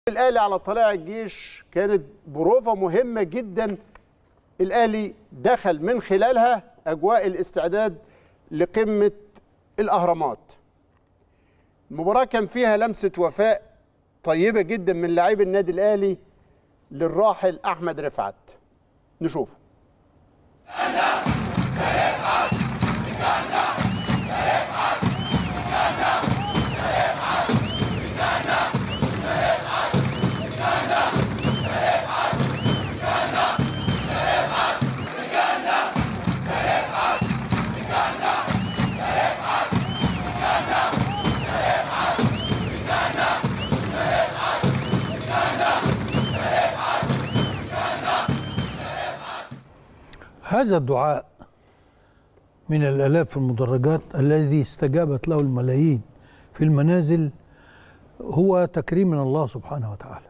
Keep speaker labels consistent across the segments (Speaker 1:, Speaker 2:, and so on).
Speaker 1: الاهلي على طلائع الجيش كانت بروفة مهمة جدا الاهلي دخل من خلالها اجواء الاستعداد لقمة الاهرامات المباراة كان فيها لمسة وفاء طيبة جدا من لاعبي النادي الاهلي للراحل احمد رفعت نشوف
Speaker 2: هذا الدعاء من الآلاف في المدرجات الذي استجابت له الملايين في المنازل هو تكريم من الله سبحانه وتعالى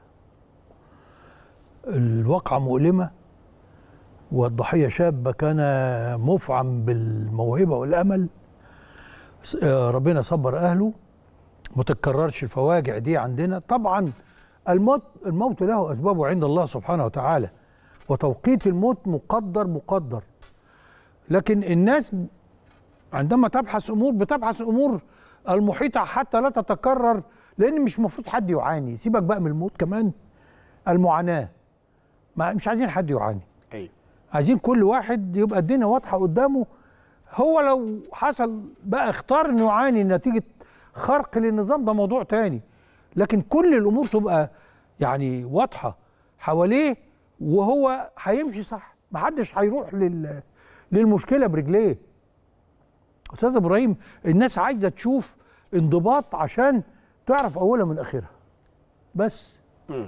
Speaker 2: الواقعة مؤلمة والضحية شاب كان مفعم بالموهبة والأمل ربنا صبر أهله ما تتكررش الفواجع دي عندنا طبعا الموت الموت له أسبابه عند الله سبحانه وتعالى وتوقيت الموت مقدر مقدر لكن الناس عندما تبحث امور بتبحث امور المحيطه حتى لا تتكرر لان مش المفروض حد يعاني سيبك بقى من الموت كمان المعاناه ما مش عايزين حد يعاني
Speaker 1: ايوه
Speaker 2: عايزين كل واحد يبقى الدنيا واضحه قدامه هو لو حصل بقى اختار انه يعاني نتيجه خرق للنظام ده موضوع تاني لكن كل الامور تبقى يعني واضحه حواليه وهو هيمشي صح محدش هيروح لل للمشكله برجليه استاذ ابراهيم الناس عايزه تشوف انضباط عشان تعرف اولها من اخرها بس
Speaker 1: مم.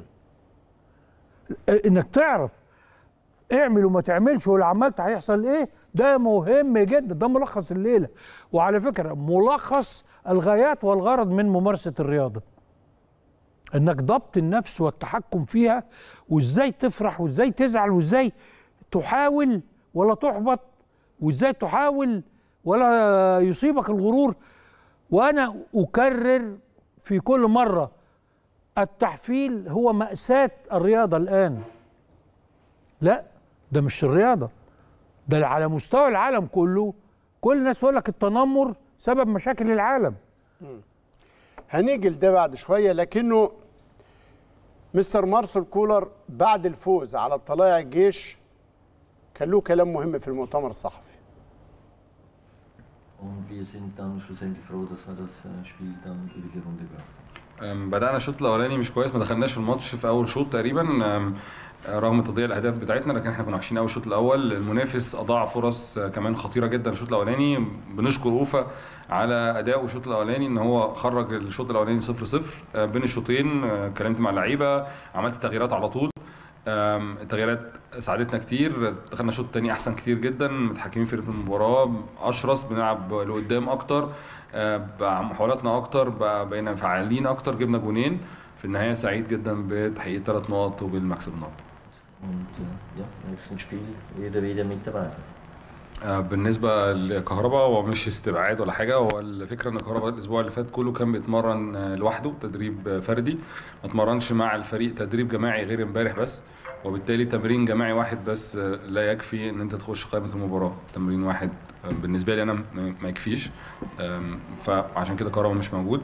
Speaker 2: انك تعرف اعمل وما تعملش ولو عملت هيحصل ايه ده مهم جدا ده ملخص الليله وعلى فكره ملخص الغايات والغرض من ممارسه الرياضه انك ضبط النفس والتحكم فيها وازاي تفرح وازاي تزعل وازاي تحاول ولا تحبط وازاي تحاول ولا يصيبك الغرور وانا اكرر في كل مره التحفيل هو ماساه الرياضه الان لا ده مش الرياضه ده على مستوى العالم كله كل الناس يقول لك التنمر سبب مشاكل العالم
Speaker 1: هنيجي لده بعد شويه لكنه مستر مارسيل كولر بعد الفوز على طلائع الجيش كان له كلام مهم في المؤتمر الصحفي
Speaker 3: Und wir sind dann schlussendlich froh, dass wir das äh, Spiel dann über die Runde gebracht haben.
Speaker 4: أم، بدأنا الشوط الأولاني مش كويس ما دخلناش في الماتش في أول شوط تقريبا أم، رغم تضييع الأهداف بتاعتنا لكن احنا كنا وحشين أوي الشوط الأول المنافس أضاع فرص آه، كمان خطيرة جدا الشوط الأولاني بنشكر أوفا على أداؤه الشوط الأولاني إن هو خرج الشوط الأولاني 0 0 بين الشوطين آه، اتكلمت مع اللعيبة عملت تغييرات على طول أم، التغييرات ساعدتنا كتير دخلنا الشوط التاني احسن كتير جدا متحكمين في رتم المباراه اشرس بنلعب لقدام اكتر أه، بقى محاولاتنا اكتر بقى بقينا فعالين اكتر جبنا جونين في النهايه سعيد جدا بتحقيق ثلاث نقط وبالمكسب النهارده
Speaker 3: Und äh, ja, im nächsten Spiel wird er wieder mit dabei sein.
Speaker 4: آه، بالنسبه لكهربا هو مش استبعاد ولا حاجه هو الفكره ان كهربا الاسبوع اللي فات كله كان بيتمرن آه، لوحده تدريب آه، فردي ما اتمرنش مع الفريق تدريب جماعي غير امبارح بس وبالتالي تمرين جماعي واحد بس آه، لا يكفي ان انت تخش قائمه المباراه تمرين واحد آه، بالنسبه لي انا م- ما يكفيش آم، فعشان كده كهربا مش موجود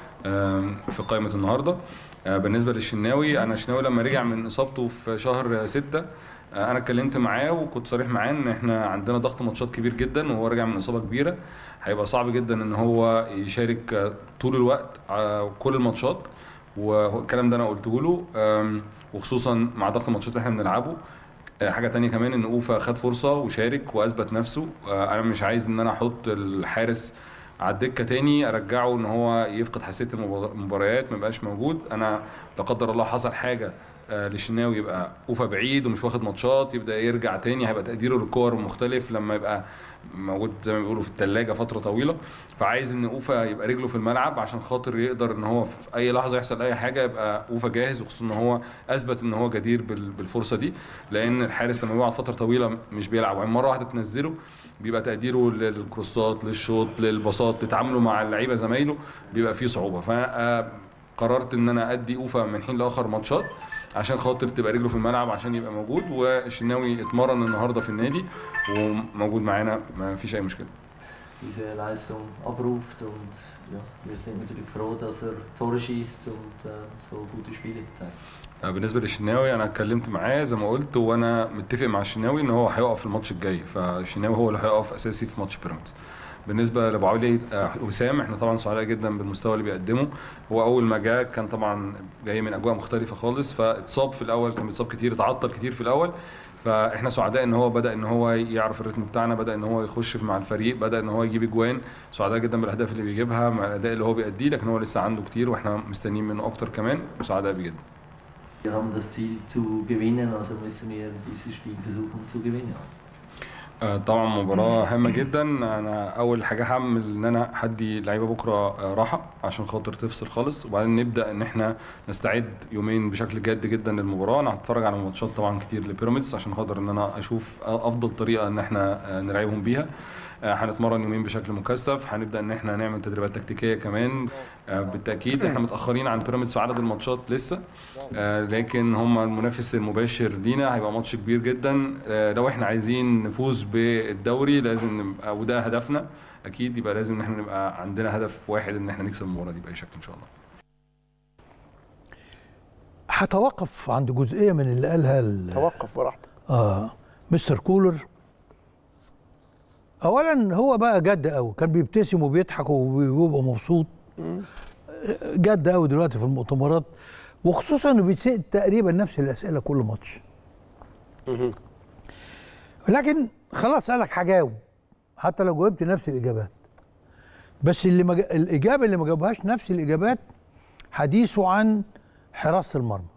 Speaker 4: آم، في قائمه النهارده آه، بالنسبه للشناوي انا الشناوي لما رجع من اصابته في شهر ستة آه، انا اتكلمت معاه وكنت صريح معاه ان احنا عندنا ضغط ماتشات كبير جدا وهو راجع من اصابه كبيره هيبقى صعب جدا ان هو يشارك آه، طول الوقت آه، كل الماتشات والكلام ده انا قلته له آم، وخصوصا مع ضغط الماتشات اللي احنا بنلعبه آه، حاجه تانية كمان ان اوفا خد فرصه وشارك واثبت نفسه آه، انا مش عايز ان انا احط الحارس على الدكه تاني ارجعه ان هو يفقد حساسيه المبا- المباريات ما يبقاش موجود انا لا قدر الله حصل حاجه آه، للشناوي يبقى اوفا بعيد ومش واخد ماتشات يبدا يرجع تاني هيبقى تقديره للكور مختلف لما يبقى موجود زي ما بيقولوا في الثلاجه فتره طويله فعايز ان اوفا يبقى رجله في الملعب عشان خاطر يقدر ان هو في اي لحظه يحصل اي حاجه يبقى اوفا جاهز وخصوصا ان هو اثبت ان هو جدير بال- بالفرصه دي لان الحارس لما بيقعد فتره طويله مش بيلعب وبعدين مره واحده تنزله بيبقى تقديره للكروسات للشوط للباصات لتعامله مع اللعيبه زمايله بيبقى فيه صعوبه ف آه، قررت ان انا ادي اوفا من حين لاخر ماتشات عشان خاطر تبقى رجله في الملعب عشان يبقى موجود والشناوي اتمرن النهارده في النادي وموجود معانا ما فيش اي مشكله
Speaker 3: diese Leistung abruft und ja, wir sind natürlich froh, dass er Tore schießt und äh, so gute Spiele zeigt.
Speaker 4: آه، بالنسبه للشناوي انا اتكلمت معاه زي ما قلت وانا متفق مع الشناوي ان هو هيقف في الماتش الجاي فالشناوي هو اللي هيقف اساسي في ماتش بيراميدز بالنسبه لابو علي آه، وسام احنا طبعا سعداء جدا بالمستوى اللي بيقدمه هو اول ما جه كان طبعا جاي من اجواء مختلفه خالص فاتصاب في الاول كان بيتصاب كتير اتعطل كتير في الاول فاحنا سعداء ان هو بدا ان هو يعرف الريتم بتاعنا بدا ان هو يخش مع الفريق بدا ان هو يجيب اجوان سعداء جدا بالاهداف اللي بيجيبها مع الاداء اللي هو بيأديه لكن هو لسه عنده كتير واحنا مستنيين منه اكتر كمان وسعداء بيه جدا
Speaker 3: Wir haben das Ziel zu gewinnen, also müssen wir dieses Spiel versuchen zu gewinnen.
Speaker 4: آه، طبعا مباراة هامة جدا انا اول حاجة هعمل ان انا هدي لعيبة بكرة آه، راحة عشان خاطر تفصل خالص وبعدين نبدأ ان احنا نستعد يومين بشكل جد جدا للمباراة انا هتفرج على ماتشات طبعا كتير لبيراميدز عشان خاطر ان انا اشوف افضل طريقة ان احنا آه، نلعبهم بيها آه، هنتمرن يومين بشكل مكثف هنبدا ان احنا نعمل تدريبات تكتيكيه كمان آه، بالتاكيد احنا متاخرين عن بيراميدز في عدد الماتشات لسه آه، لكن هم المنافس المباشر لينا هيبقى ماتش كبير جدا آه، لو احنا عايزين نفوز بالدوري لازم نبقى وده هدفنا اكيد يبقى لازم ان احنا نبقى عندنا هدف واحد ان احنا نكسب المباراه دي باي شكل ان شاء الله
Speaker 2: هتوقف عند جزئيه من اللي قالها ال-
Speaker 1: توقف براحتك
Speaker 2: آه مستر كولر اولا هو بقى جد قوي كان بيبتسم وبيضحك وبيبقى مبسوط جد قوي دلوقتي في المؤتمرات وخصوصا انه بيتسال تقريبا نفس الاسئله كل ماتش لكن خلاص قالك هجاوب حتى لو جاوبت نفس الاجابات بس اللي مج... الاجابه اللي ما جاوبهاش نفس الاجابات حديثه عن حراسه المرمى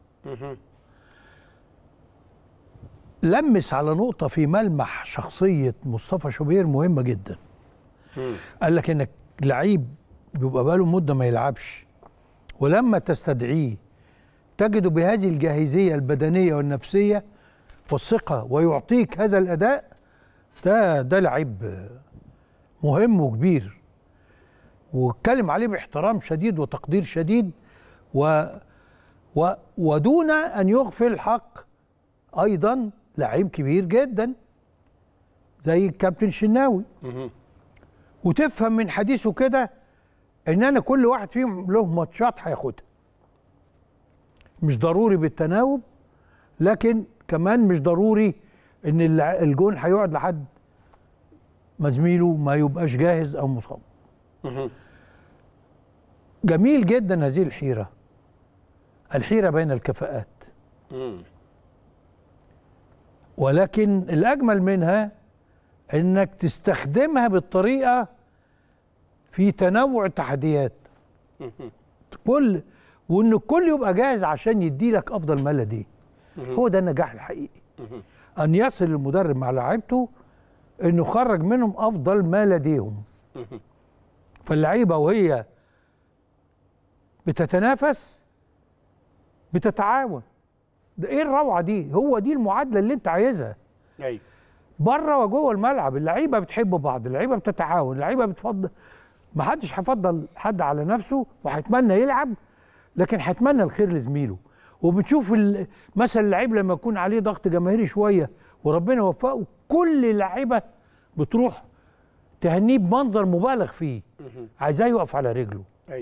Speaker 2: لمس على نقطة في ملمح شخصية مصطفى شوبير مهمة جدا قال لك انك لعيب بيبقى بقاله مدة ما يلعبش ولما تستدعيه تجده بهذه الجاهزية البدنية والنفسية والثقة ويعطيك هذا الأداء ده ده لعيب مهم وكبير واتكلم عليه باحترام شديد وتقدير شديد و و ودون أن يغفل حق ايضا لعيب كبير جدا زي الكابتن شناوي وتفهم من حديثه كده ان انا كل واحد فيهم له ماتشات هياخدها مش ضروري بالتناوب لكن كمان مش ضروري ان الع- الجون هيقعد لحد ما زميله ما يبقاش جاهز او مصاب جميل جدا هذه الحيره الحيره بين الكفاءات ولكن الأجمل منها إنك تستخدمها بالطريقة في تنوع التحديات كل وإن الكل يبقى جاهز عشان يديلك أفضل ما لديه هو ده النجاح الحقيقي أن يصل المدرب مع لاعيبته إنه خرج منهم أفضل ما لديهم فاللعيبة وهي بتتنافس بتتعاون ده ايه الروعه دي هو دي المعادله اللي انت عايزها
Speaker 1: ايوه
Speaker 2: بره وجوه الملعب اللعيبه بتحب بعض اللعيبه بتتعاون اللعيبه بتفضل ما حدش هيفضل حد على نفسه وهيتمنى يلعب لكن هيتمنى الخير لزميله وبتشوف ال- مثلا اللعيب لما يكون عليه ضغط جماهيري شويه وربنا يوفقه كل اللعيبه بتروح تهنيه بمنظر مبالغ فيه عايزاه يقف على رجله
Speaker 1: ايوه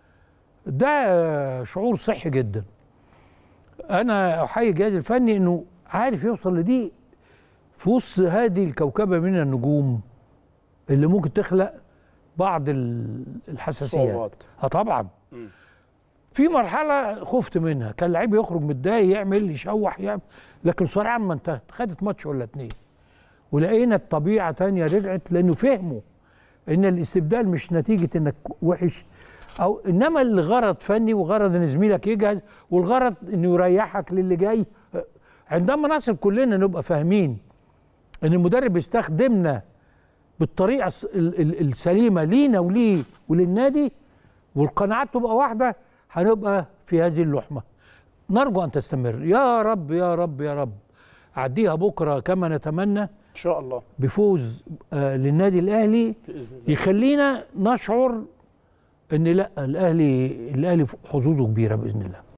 Speaker 2: ده شعور صحي جدا انا احيي الجهاز الفني انه عارف يوصل لدي في وسط هذه الكوكبه من النجوم اللي ممكن تخلق بعض ال- الحساسيات
Speaker 1: صعوبات.
Speaker 2: اه طبعا في مرحله خفت منها كان لعيب يخرج متضايق يعمل يشوح يعمل لكن سرعان ما انتهت خدت ماتش ولا اتنين ولقينا الطبيعه تانية رجعت لانه فهموا ان الاستبدال مش نتيجه انك وحش او انما الغرض فني وغرض ان زميلك يجهز والغرض انه يريحك للي جاي عندما نصل كلنا نبقى فاهمين ان المدرب يستخدمنا بالطريقه الس- ال- ال- السليمه لينا وليه وللنادي والقناعات تبقى واحده هنبقى في هذه اللحمه نرجو ان تستمر يا رب يا رب يا رب عديها بكره كما نتمنى
Speaker 1: ان شاء الله
Speaker 2: بفوز آه للنادي الاهلي
Speaker 1: باذن الله
Speaker 2: يخلينا نشعر ان لا الاهلي الاهلي حظوظه كبيره باذن الله